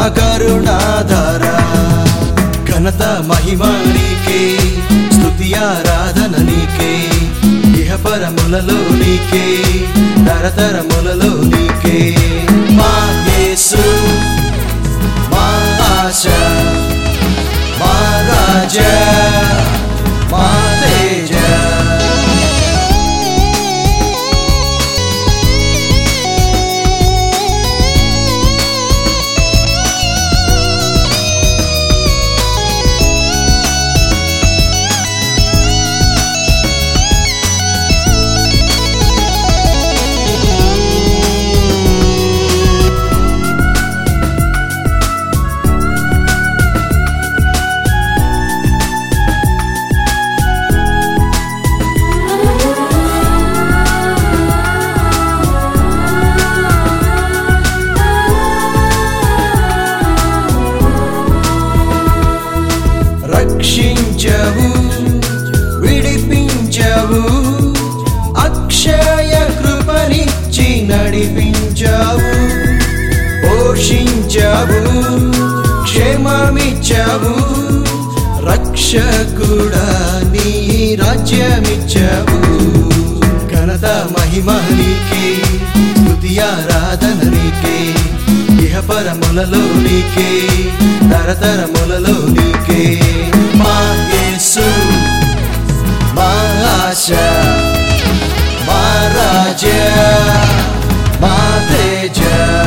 కరుణాధార ఘనత మహిమ నీకే స్తుతి ఆరాధన నీకే ఇహ పరములలో నీకే తరతరములలో నీకే మా యేసు మా ఆశ మా రాజా మా తేజ రక్షించవు విడిపించవు అక్షయ కృపనిచ్చి నడిపించావు పోషించావు క్షేమమిచ్చావు రక్షకుడా నీ రాజ్యమిచ్చావు ఘనత మహిమ నీకే స్తుతి ఆరాధన నీకే ఇహ పరములలో నీకే తరతరములలో నీకే మా యేసు మా ఆశ మా రాజా మా తేజ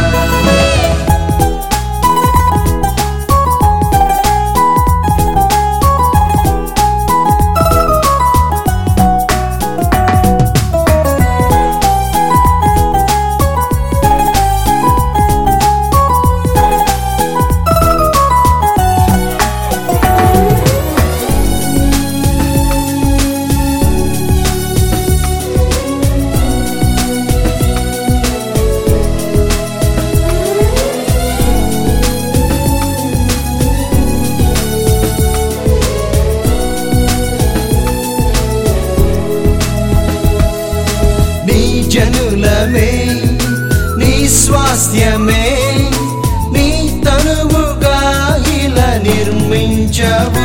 నీ జనులమే నీ స్వాస్థ్యమే నీ తనువుగా ఇలా నిర్మించవు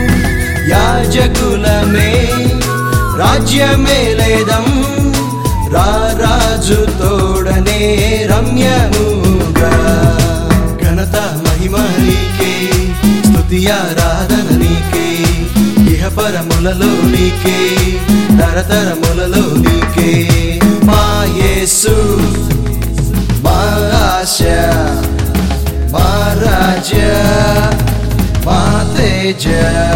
యాజకులమే రాజ్యమే లేదం రారాజు తోడనే రమ్యముగా ఘనత మహిమ నీకే స్తుతి ఆరాధన నీకే ఇహ పరములలో నీకే తరతరములలో నీకే మా యేసు మా ఆశ మా రాజా మా తేజ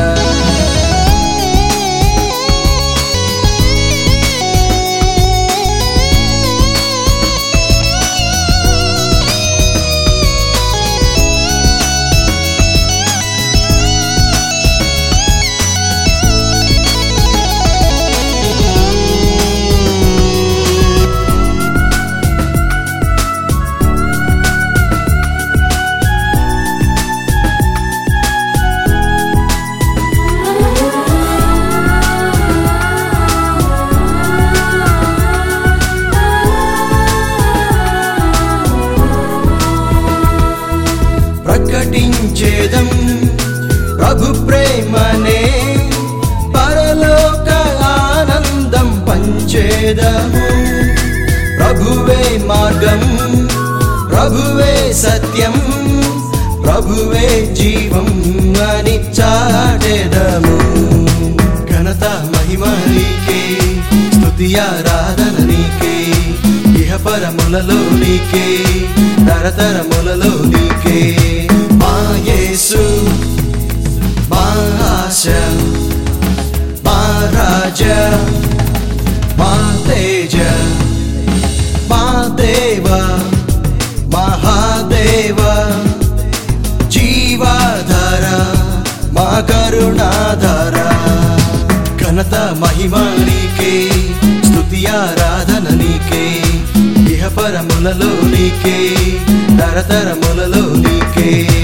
ప్రకటించేదం ప్రభు ప్రేమనే పరలోక ఆనందం పంచేదము ప్రభువే మార్గం ప్రభువే సత్యం ప్రభువే జీవం అని చాటెదము ఘనత మహిమ నీకే స్తుతి ఆరాధన నీకే ఇహ పరములలో నీకే తరతరములలో నీకే మా యేసు మా ఆశ మా రాజా మా తేజ మా దేవ మహాదేవ జీవాధార మా కరుణాధార ఘనత మహిమ నీకే స్తుతి ఆరాధన నీకే ఇహ పరములలో నీకే తరతరములలో నీకే